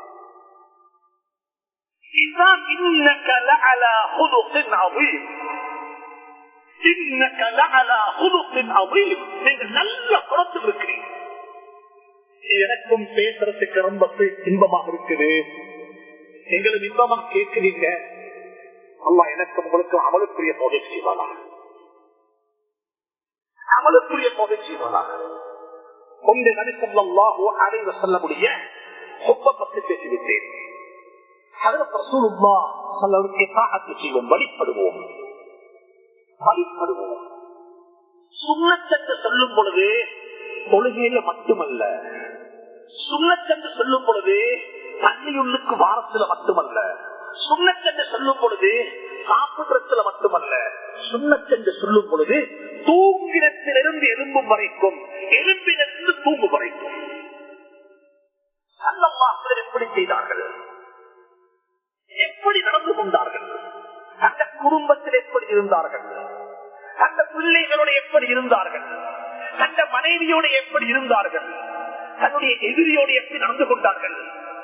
இதுதான் இன்னக லஅலா ஹுலுகின் அவீம். இன்னக லஅலா ஹுலுகின் அவீம். நீங்க நல்ல குணத்தில் இருக்கிறீங்க எனக்கும் பேசுறதுக்கு ரொம்ப இன்பமாக இருக்குது எங்களுக்கு இன்பமா கேட்கிறீங்க அல்லா எனக்கு உங்களுக்கு அமலுக்குரிய தொகை செய்வானா அமலுக்குரிய தொகை செய்வானா முந்தைய நடிசல்லாஹோ அடைவ சொல்லக்கூடிய சொப்ப பற்றி பேசிவிட்டேன் செய்வோம் வழிபடுவோம் வழிபடுவோம் சுண்ணச்சென்று சொல்லும் பொழுது தொழுகையில மட்டுமல்ல சுண்ணச்சென்று சொல்லும் பொழுது தண்ணியுள்ளுக்கு வாரத்துல மட்டுமல்ல சுண்ணச்சென்று சொல்லும் பொழுது சாப்பிடுறதுல மட்டுமல்ல சுண்ணச்சென்று சொல்லும் பொழுது தூங்கிடத்திலிருந்து எலும்பும் வரைக்கும் எலும்பிலிருந்து தூங்கு வரைக்கும் சல்லம்மாசர் எப்படி செய்தார்கள் எப்படி நடந்து கொண்டார்கள் அந்த குடும்பத்தில் எப்படி இருந்தார்கள் அந்த பிள்ளைகளோட எப்படி இருந்தார்கள் அந்த மனைவியோட எப்படி இருந்தார்கள் தன்னுடைய எதிரியோடு எப்படி நடந்து கொண்டார்கள்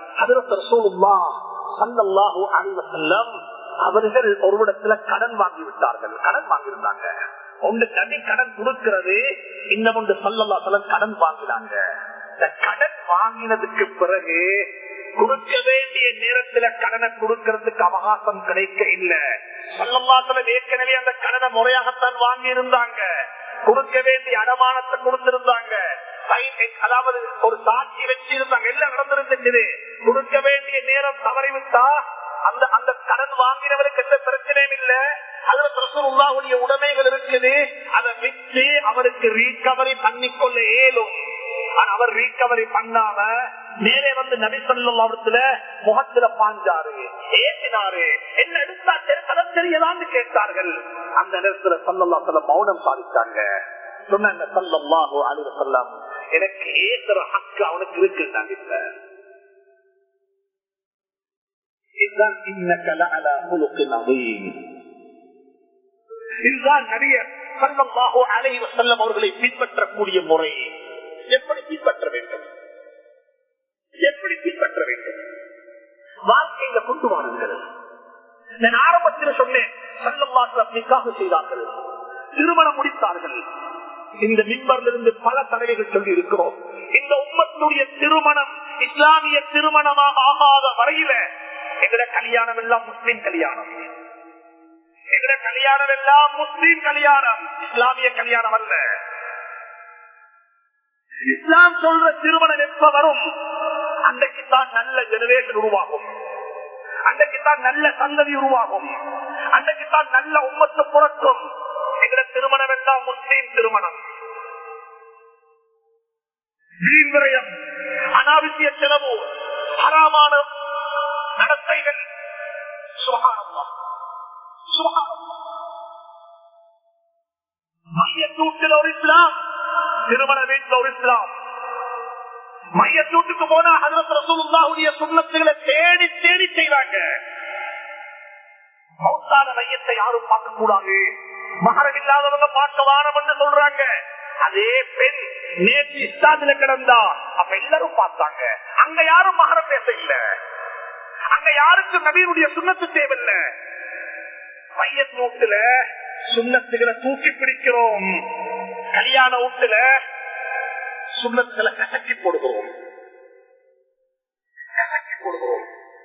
அவர்கள் ஒரு இடத்துல கடன் வாங்கி விட்டார்கள் கடன் வாங்கியிருந்தாங்க ஒன்று தனி கடன் கொடுக்கிறது இன்னும் ஒன்று சொல்லலா சொல்ல கடன் வாங்கினாங்க இந்த கடன் வாங்கினதுக்கு பிறகு கொடுக்க வேண்டிய நேரத்துல கடனை கொடுக்கறதுக்கு அவகாசம் கிடைக்க இல்ல சொல்லமாசலம் ஏற்கனவே அந்த கடனை முறையாகத்தான் வாங்கி இருந்தாங்க கொடுக்க வேண்டிய அடமானத்தை கொடுத்திருந்தாங்க அதாவது ஒரு சாட்சி வச்சிருந்தாங்க எல்லாம் நடந்திருந்துச்சு கொடுக்க வேண்டிய நேரம் தவறிவிட்டா அந்த அந்த கடன் வாங்கினவருக்கு எந்த பிரச்சனையும் இல்ல அதுல பிரசுல்லாவுடைய உடைமைகள் இருக்குது அதை விற்று அவருக்கு ரீகவரி பண்ணிக்கொள்ள இயலும் அவர் ரீகவரி பண்ணாம நேரே வந்து நபி சொல்லத்துல முகத்துல பாஞ்சாரு ஏற்றினாரு என்ன எடுத்தா கதை தெரியலான்னு கேட்டார்கள் அந்த நேரத்துல சொல்லல்லா சொல்ல மௌனம் சாதித்தாங்க சொன்னாங்க சொல்லல்லாஹோ அலுவல சொல்லாம் எனக்கு ஏசுற ஹக்கு அவனுக்கு இருக்குன்னாங்க இப்ப இதுதான் இன்னக்க லஅலா ஹுலுகின் அதீம். இதுதான் நபிய ஸல்லல்லாஹு அலைஹி வஸல்லம் அவர்களை பின்பற்றக்கூடிய முறை எப்படி பின்பற்ற வேண்டும் எப்படி பின்பற்ற வேண்டும் வாழ்க்கையில கொண்டு வாருங்கள் நான் ஆரம்பத்தில் சொன்னேன் சல்லல்லாஹு செய்தார்கள் திருமணம் முடித்தார்கள் இந்த மிம்பரிலிருந்து பல தலைவர்கள் சொல்லி இருக்கிறோம் இந்த உம்மத்துடைய திருமணம் இஸ்லாமிய திருமணமாக ஆகாத வரையில எங்கட கல்யாணம் எல்லாம் முஸ்லீம் கல்யாணம் எங்கட கல்யாணம் எல்லாம் முஸ்லீம் கல்யாணம் இஸ்லாமிய கல்யாணம் அல்ல இஸ்லாம் சொல்ற திருமணம் எப்ப வரும் அன்றைக்குத்தான் நல்ல ஜெனரேஷன் உருவாகும் அன்றைக்குத்தான் நல்ல சந்ததி உருவாகும் அன்றைக்குத்தான் நல்ல உம்மத்து புறக்கும் எங்கட திருமணம் எல்லாம் முஸ்லீம் திருமணம் வீண் விரயம் அனாவசிய செலவு ஹராமான நடத்தைகள் சுகானம்மா மையத்தூட்டில் ஒரு இஸ்லாம் திருமண வீட்டில் ஒரு இஸ்லாம் மையத்தூட்டுக்கு போனா ஹசரத் ரசூலுல்லாஹுடைய சுண்ணத்துகளை தேடி தேடி செய்வாங்க மௌத்தான மையத்தை யாரும் பார்க்க கூடாது மகரம் இல்லாதவங்க பார்க்க வாரம் என்று சொல்றாங்க அதே பெண் நேற்று இஸ்லாத்துல கிடந்தா அப்ப எல்லாரும் பார்த்தாங்க அங்க யாரும் மகரம் பேச இல்ல அங்க யாருக்கும் நபீனுடைய சுண்ணத்து தேவையில்ல மையத் நோட்டுல சுண்ணத்துகளை தூக்கி பிடிக்கிறோம் கல்யாண வீட்டுல சுண்ணத்துகளை கசக்கி போடுகிறோம் கசக்கி போடுகிறோம்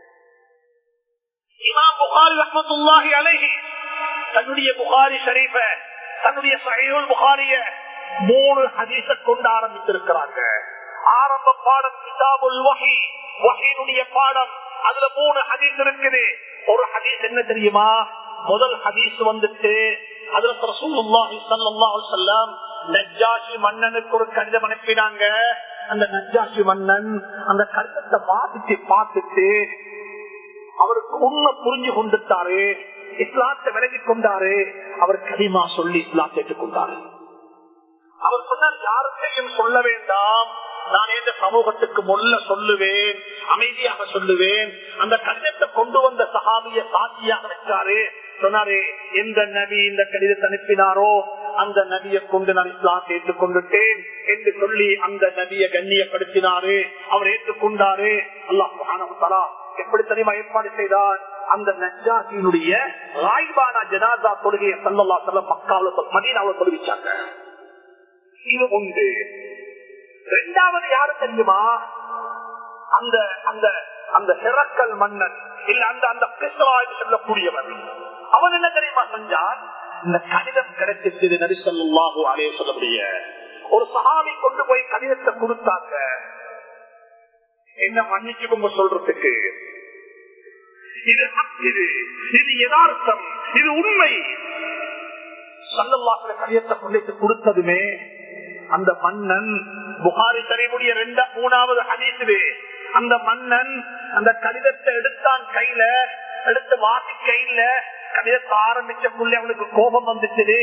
இமாம் புகாரி ரஹமத்துல்லாஹி அலைஹி தன்னுடைய புகாரி ஷரீஃப தன்னுடைய சஹீஹுல் புகாரிய மூணு ஹதீஸ கொண்டு ஆரம்பித்திருக்கிறாங்க ஆரம்ப பாடம் கிதாபுல் வஹி வஹீனுடைய பாடம் அதுல மூணு ஹதீஸ் இருக்குது ஒரு ஹதீஸ் என்ன தெரியுமா முதல் ஹதீஸ் வந்துட்டு அதுல ரசூலுல்லாஹி ஸல்லல்லாஹு அலைஹி வஸல்லம் நஜ்ஜாஷி மன்னனுக்கு ஒரு கடிதம் அனுப்பினாங்க அந்த நஜ்ஜாஷி மன்னன் அந்த கடிதத்தை வாசிச்சு பார்த்துட்டு அவருக்கு உண்மை புரிஞ்சு கொண்டுட்டாரு இஸ்லாத்தை விலகி கொண்டாரு அவர் கரிமா சொல்லி இஸ்லாம் ஏற்றுக்கொண்டாரு அவர் சொன்னார் யாருக்கையும் சொல்ல வேண்டாம் நான் இந்த சமூகத்துக்கு மொல்ல சொல்லுவேன் அமைதியாக சொல்லுவேன் அந்த கடிதத்தை கொண்டு வந்த சகாபிய சாட்சியாக வச்சாரு சொன்னாரு எந்த நபி இந்த கடிதத்தை அனுப்பினாரோ அந்த நபியை கொண்டு நான் இஸ்லாம் ஏற்றுக்கொண்டுட்டேன் என்று சொல்லி அந்த நபியை கண்ணியப்படுத்தினாரு அவர் ஏற்றுக்கொண்டாரு அல்லாஹ் எப்படி தெரியுமா ஏற்பாடு செய்தார் அந்த நஜாசியினுடைய ராய்பானா ஜனாதா தொழுகையை சல்லல்லா சொல்ல மக்காவில் மதீனாவில் தொழுவிச்சாங்க இது உண்டு இரண்டாவது யாரு தெரியுமா அந்த அந்த அந்த சிறக்கல் மன்னன் இல்ல அந்த அந்த கிறிஸ்தவாய் சொல்லக்கூடியவன் அவன் என்ன தெரியுமா செஞ்சான் இந்த கடிதம் கிடைச்சிட்டு நரிசல்லாஹு அலைய சொல்லக்கூடிய ஒரு சகாமி கொண்டு போய் கடிதத்தை கொடுத்தாங்க என்ன மன்னிச்சுக்கோங்க சொல்றதுக்கு இது இது இது யதார்த்தம் இது உண்மை சல்லல்லாஹுல கடிதத்தை கொண்டு கொடுத்ததுமே அந்த மன்னன் புகாரி கரைமுடைய ரெண்ட மூணாவது ஹதீசுது அந்த மன்னன் அந்த கடிதத்தை எடுத்தான் கையில எடுத்து வாசி கையில கடிதத்தை ஆரம்பிச்சக்குள்ள அவனுக்கு கோபம் வந்துச்சு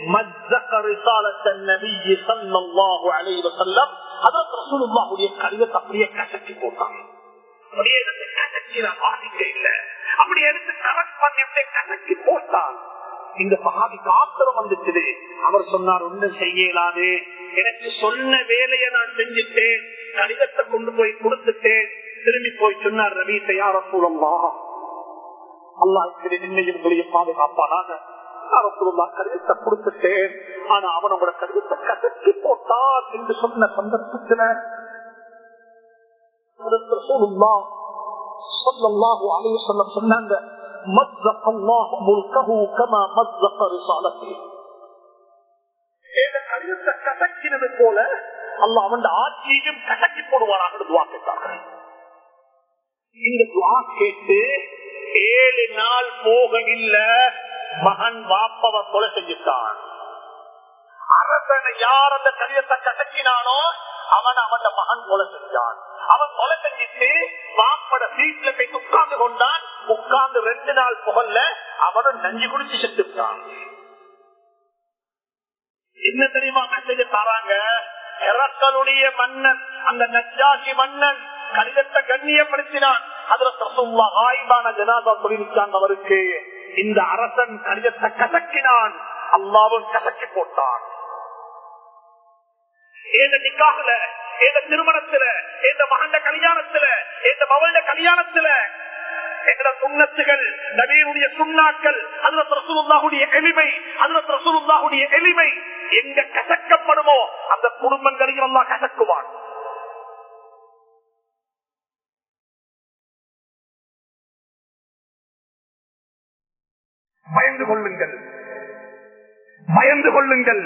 கடிதத்தை அப்படியே கசக்கி போட்டான் அப்படியே எடுத்து கசக்கி நான் வாசிக்க இல்ல அப்படியே எடுத்து கரெக்ட் பண்ணி அப்படியே கசக்கி போட்டான் இந்த சகாபிக்கு ஆத்திரம் வந்துச்சு அவர் சொன்னார் ஒன்னும் செய்யலாது எனக்கு சொன்ன வேலையை நான் செஞ்சுட்டேன் கடிதத்தை கொண்டு போய் கொடுத்துட்டேன் திரும்பி போய் சொன்னார் ரவி தயார சூழல்லா அல்லா இப்படி நின்னையும் உங்களையும் பாதுகாப்பானாக கடிதத்தை கொடுத்துட்டேன் ஆனா அவனோட கடிதத்தை கசக்கி போட்டான் என்று சொன்ன சந்தர்ப்பத்தில் சொன்னாங்க مزق الله ملكه كما مزق رسالته கடிதத்தை கசக்கினது போல அல்ல அவன் ஆட்சியையும் கசக்கி போடுவாராக துவா கேட்டார்கள் இந்த துவா கேட்டு ஏழு நாள் போகவில்லை மகன் வாப்பவ கொலை செஞ்சுட்டான் அரசனை யார் அந்த கடிதத்தை கசக்கினானோ அவன் அவன் மகன் கொலை செஞ்சான் அவன் கொலை செஞ்சிட்டு வாப்பட சீட்ல போய் உட்கார்ந்து கொண்டான் உட்கார்ந்து ரெண்டு நாள் புகழ்ல அவனும் நஞ்சு குடிச்சு செத்துட்டான் என்ன தெரியுமா மெசேஜ் தராங்க எரக்கலுடைய மன்னன் அந்த நச்சாசி மன்னன் கடிதத்தை கண்ணியப்படுத்தினான் அதுல ரசூல்லா ஆய்வான ஜனாதா சொல்லிருக்காங்க அவருக்கு இந்த அரசன் கடிதத்தை கசக்கினான் அல்லாவும் கசக்கி போட்டான் ஏத நிக்காகல ஏத திருமணத்துல ஏத மகண்ட கல்யாணத்துல ஏத மவள கல்யாணத்துல எங்கட சுண்ணத்துகள் நபீருடைய சுண்ணாக்கள் அதுல ரசூலுல்லாஹுடைய எளிமை அதுல ரசூலுல்லாஹுடைய எளிமை எங்க கசக்கப்படுமோ அந்த குடும்பங்களையும் எல்லாம் கசக்குவான் பயந்து கொள்ளுங்கள் பயந்து கொள்ளுங்கள்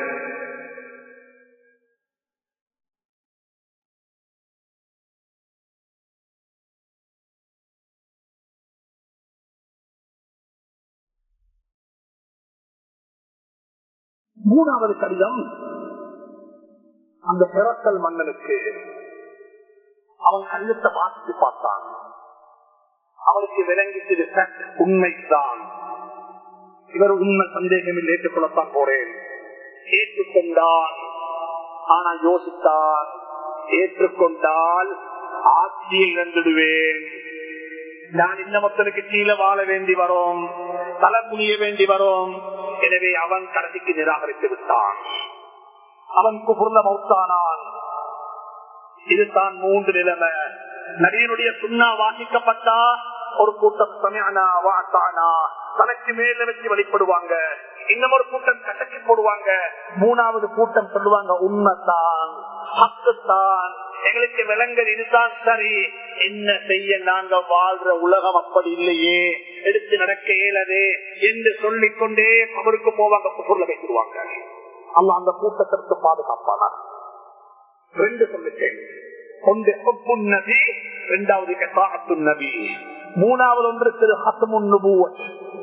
மூணாவது கடிதம் அந்த பிறக்கல் மன்னனுக்கு அவன் கடிதத்தை வாசித்து பார்த்தான் அவனுக்கு விளங்கிச்சது உண்மைதான் இவர் உண்மை சந்தேகமில் ஏற்றுக்கொள்ளத்தான் போறேன் ஏற்றுக்கொண்டான் ஆனா யோசித்தான் ஏற்றுக்கொண்டால் ஆட்சியை இழந்துடுவேன் நான் இன்னமத்தனுக்கு கீழே வாழ வேண்டி வரும் தலை குனிய வேண்டி வரும் எனவே அவன் கடைசிக்கு நிராகரித்து விட்டான் அவன் குபுர்ல மௌத்தானான் இதுதான் மூன்று நிலைமை நடிகனுடைய சுண்ணா வாசிக்கப்பட்டா ஒரு கூட்டம் சமயானா வாத்தானா தனக்கு மேல வச்சு வழிபடுவாங்க இன்னும் ஒரு கூட்டம் கசக்கி போடுவாங்க மூணாவது கூட்டம் சொல்லுவாங்க உண்மைத்தான் ஹக்குத்தான் எங்களுக்கு விலங்கல் இதுதான் சரி என்ன செய்ய நாங்க வாழ்ற உலகம் அப்படி இல்லையே எடுத்து நடக்க இயலது என்று சொல்லிக் கொண்டே அவருக்கு போவாங்க பொருளை வைத்துருவாங்க அல்ல அந்த கூட்டத்திற்கு பாதுகாப்பானா ரெண்டு சொல்லிட்டேன் ஒன்று ஹொப்புன் நபி இரண்டாவது கசாத்து நபி மூணாவது ஒன்று திரு ஹசமுன் நுபுவத்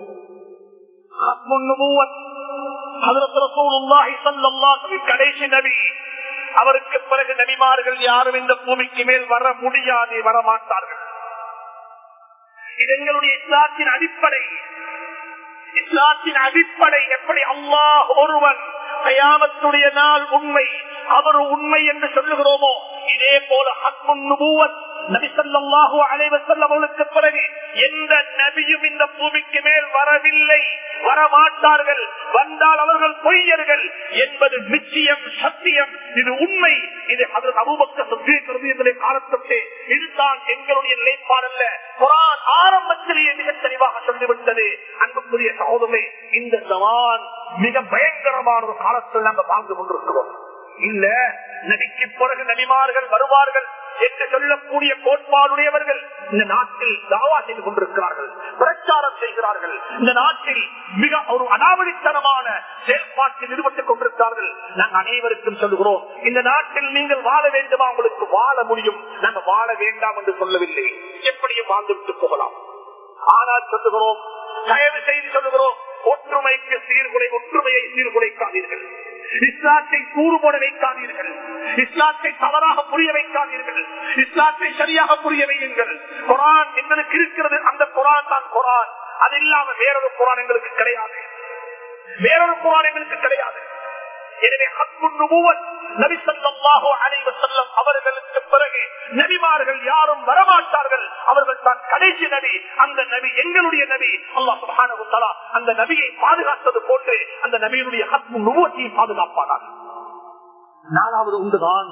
ஹஸ்முன் நுபுவத் ஹதரத் ரசூலுல்லாஹி ஸல்லல்லாஹு அலைஹி கடைசி நபி அவருக்கு பிறகு நபிமார்கள் யாரும் இந்த பூமிக்கு மேல் வர முடியாது வரமாட்டார்கள் இது எங்களுடைய இஸ்லாத்தின் அடிப்படை இஸ்லாத்தின் அடிப்படை எப்படி அல்லாஹ் ஒருவன் கயாமத்துடைய நாள் உண்மை அவர் உண்மை என்று சொல்லுகிறோமோ இதே போல ஹக்முன் நுபுவத் நபிசல்லாஹு அலைவசல்லவர்களுக்கு பிறகு எந்த நபியும் இந்த பூமிக்கு மேல் வரவில்லை வரமாட்டார்கள் வந்தால் அவர்கள் பொய்யர்கள் என்பது நிச்சயம் சத்தியம் இது உண்மை இது அதற்கு அபுபக்க சுத்தியை காலத்தொட்டு இதுதான் எங்களுடைய நிலைப்பாடல்ல குரான் ஆரம்பத்திலேயே மிக தெளிவாக சொல்லிவிட்டது அன்புக்குரிய சகோதரே இந்த சவான் மிக பயங்கரமான ஒரு காலத்தில் நாங்கள் வாழ்ந்து கொண்டிருக்கிறோம் இல்ல நபிக்கு பிறகு நபிமார்கள் வருவார்கள் என்று சொல்லக்கூடிய கோட்பாடுடையவர்கள் இந்த நாட்டில் தாவா செய்து கொண்டிருக்கிறார்கள் பிரச்சாரம் செய்கிறார்கள் இந்த நாட்டில் மிக ஒரு அனாவடித்தனமான செயல்பாட்டில் ஈடுபட்டுக் கொண்டிருக்கிறார்கள் நாங்கள் அனைவருக்கும் சொல்லுகிறோம் இந்த நாட்டில் நீங்கள் வாழ வேண்டுமா உங்களுக்கு வாழ முடியும் நாங்கள் வாழ வேண்டாம் என்று சொல்லவில்லை எப்படியும் வாழ்ந்துவிட்டு போகலாம் ஆனால் சொல்லுகிறோம் தயவு செய்து சொல்லுகிறோம் ஒற்றுமைக்கு சீர்குலை ஒற்றுமையை சீர்குலைக்காதீர்கள் இஸ்லாத்தை கூறுபோட வைக்காதீர்கள் இஸ்லாத்தை தவறாக புரிய வைக்காதீர்கள் இஸ்லாத்தை சரியாக புரிய வையுங்கள் குரான் எங்களுக்கு இருக்கிறது அந்த குரான் தான் குரான் அது இல்லாம வேறொரு குரான் எங்களுக்கு கிடையாது வேறொரு குரான் எங்களுக்கு கிடையாது எனவே அவர்களுக்கு பிறகு நபிமார்கள் யாரும் வரமாட்டார்கள் அவர்கள் தான் கடைசி நபி அந்த நபி எங்களுடைய நபி அல்லா அந்த நபியை பாதுகாத்தது போன்று அந்த நபியினுடைய ஹத்மு நுவத்தையை பாதுகாப்பானார் நாலாவது உண்டுதான்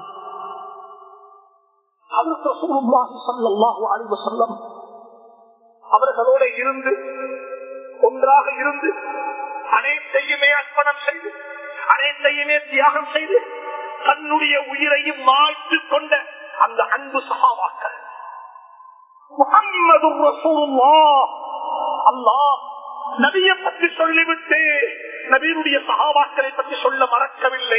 அவர்களோட இருந்து ஒன்றாக இருந்து அனைத்தையுமே அர்ப்பணம் செய்து அனைத்தையுமே தியாகம் செய்து தன்னுடைய உயிரையும் மாய்த்து கொண்ட அந்த அன்பு சகாவாக்கள் முகம்மது அல்லாஹ் நபிய பற்றி சொல்லிவிட்டு நபியினுடைய சகாவாக்களை பற்றி சொல்ல மறக்கவில்லை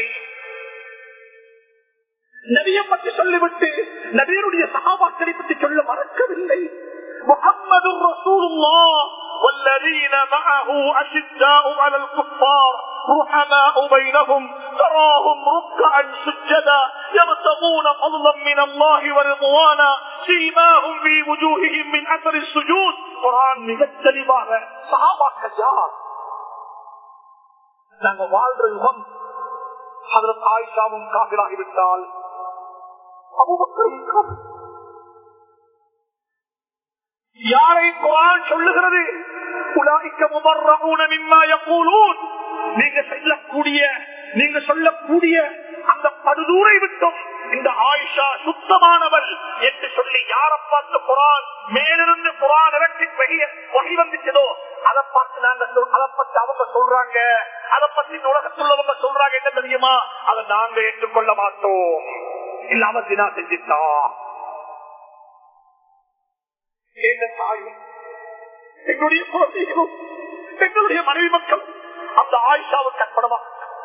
நபிய பற்றி சொல்லிவிட்டு நபியனுடைய சகாபாக்களை பற்றி சொல்ல மறக்கவில்லை முகம்மது والذين معه أشداء على الكفار رحماء بينهم تراهم ركعا سجدا يبتغون فضلا من الله ورضوانا سيماهم في وجوههم من أثر السجود قرآن மிகத்தெளிவாக சகாபாக்கள் யார் நாங்க வாழ்ற யுகம் அதற்கு ஆயிஷாவும் காபிராகிவிட்டால் அபுபக்கரும் யாரை குரான் சொல்லுகிறது நீங்க சொல்லக்கூடிய நீங்க சொல்லக்கூடிய அந்த படுதூரை விட்டும் இந்த ஆயிஷா சுத்தமானவள் என்று சொல்லி யாரை பார்த்து குரான் மேலிருந்து குரான் இறக்கி வெளிய வகை வந்துச்சதோ அதை பார்த்து நாங்க அதை பத்தி அவங்க சொல்றாங்க அதை பத்தி உலகத்துள்ளவங்க சொல்றாங்க என்ன தெரியுமா அதை நாங்க ஏற்றுக்கொள்ள மாட்டோம் இல்லாம தினா செஞ்சிட்டா எங்க தாயும் எங்களுடைய குழந்தைகளும் எங்களுடைய மனைவி மக்கள் அந்த ஆயிஷாவுக்கு அர்ப்பணமா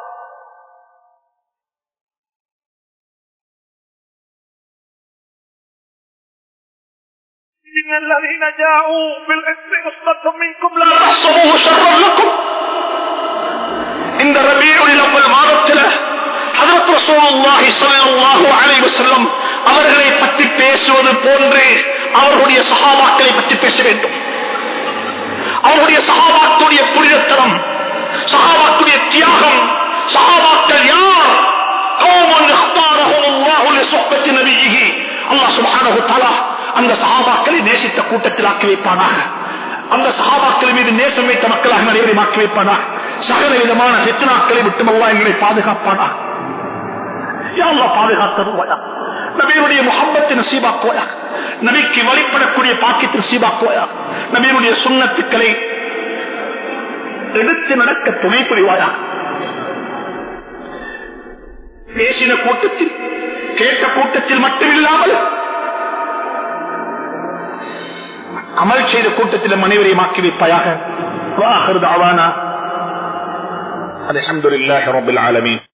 إن الذين جاءوا بالإثم عصبة منكم لا تحسبوه شرا لكم இந்த ரபியுல் அவ்வல் மாதத்தில் ஹதரத் ரசூலுல்லாஹி ஸல்லல்லாஹு அலைஹி வஸல்லம் அவர்களை பற்றி பேசுவது போன்று அவர்களுடைய சஹாபாக்களை பற்றி பேச வேண்டும் அவருடைய சகாபாத்துடைய புனிதத்தனம் சகாபாத்துடைய தியாகம் சகாபாக்கள் யார் கௌமன் اختارهم الله لصحبة نبيه அல்லாஹ் சுப்ஹானஹு வ தஆலா அந்த சஹாபாக்களை நேசித்த கூட்டத்தில் ஆக்கி வைப்பானாக அந்த சஹாபாக்கள் மீது நேசம் வைத்த மக்களாக அனைவரையும் ஆக்கி வைப்பானாக சகல விதமான சித்தனாக்களை விட்டு அல்லாஹ் எங்களை பாதுகாப்பானாக யா அல்லாஹ் பாதுகாத்தருவாயா நபியுடைய முகம்மத்து நசீபாக்குவாயா நபிக்கு வழிபடக்கூடிய பாக்கியத்தில் நசீபாக்குவாயா நபியுடைய சுண்ணத்துக்களை எடுத்து நடக்க துணை புரிவாயா பேசின கூட்டத்தில் கேட்ட கூட்டத்தில் மட்டுமில்லாமல் அமல் செய்த கூட்டத்தில் அனைவரையும் ஆக்கி வைப்பாயாக வாஹர் தாவானா அலமதுல்லாஹி ரபில் ஆலமீன்